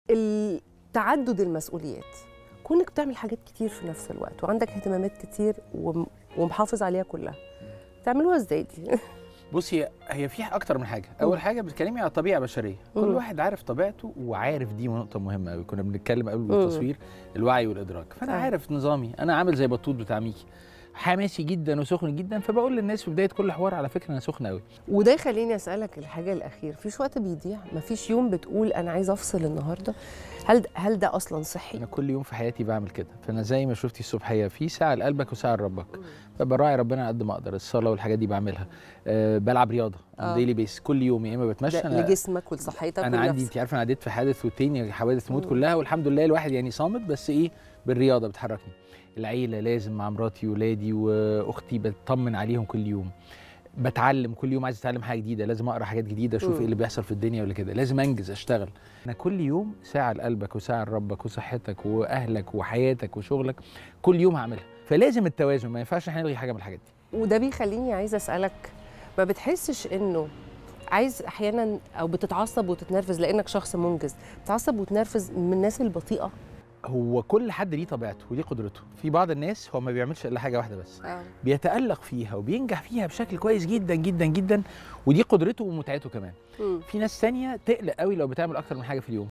ال- تعدد المسؤوليات كونك بتعمل حاجات كتير في نفس الوقت وعندك اهتمامات كتير وم- ومحافظ عليها كلها تعملوها ازاي دي بصي هي في اكتر من حاجه اول حاجه بتتكلمي على طبيعه بشريه كل مم. واحد عارف طبيعته وعارف دي نقطه مهمه قوي كنا بنتكلم قبل مم. التصوير الوعي والادراك فانا صح. عارف نظامي انا عامل زي بطوط بتاع ميكي حماسي جدا وسخن جدا فبقول للناس في بدايه كل حوار على فكره انا سخن قوي وده يخليني اسالك الحاجه الاخير فيش وقت بيضيع مفيش يوم بتقول انا عايز افصل النهارده هل هل ده اصلا صحي انا كل يوم في حياتي بعمل كده فانا زي ما شفتي الصبحيه في ساعه لقلبك وساعه لربك فبراعي ربنا على قد ما اقدر الصلاه والحاجات دي بعملها أه بلعب رياضه آه. ديلي بيس كل يوم يا اما بتمشى ده انا لجسمك ولصحتك انا عندي ولنفسك. انت عارفه انا عديت في حادث والتاني حوادث موت مم. كلها والحمد لله الواحد يعني صامت بس ايه بالرياضه بتحركني العيله لازم مع مراتي وولادي واختي بطمن عليهم كل يوم بتعلم كل يوم عايز اتعلم حاجه جديده لازم اقرا حاجات جديده اشوف مم. ايه اللي بيحصل في الدنيا ولا كده لازم انجز اشتغل انا كل يوم ساعه لقلبك وساعه لربك وصحتك واهلك وحياتك وشغلك كل يوم هعملها فلازم التوازن ما ينفعش احنا نلغي حاجه من الحاجات دي وده بيخليني عايزه اسالك ما بتحسش انه عايز احيانا او بتتعصب وتتنرفز لانك شخص منجز بتتعصب وتنرفز من الناس البطيئه هو كل حد ليه طبيعته وليه قدرته في بعض الناس هو ما بيعملش الا حاجه واحده بس بيتألق فيها وبينجح فيها بشكل كويس جدا جدا جدا ودي قدرته ومتعته كمان مم. في ناس تانية تقلق قوي لو بتعمل اكتر من حاجه في اليوم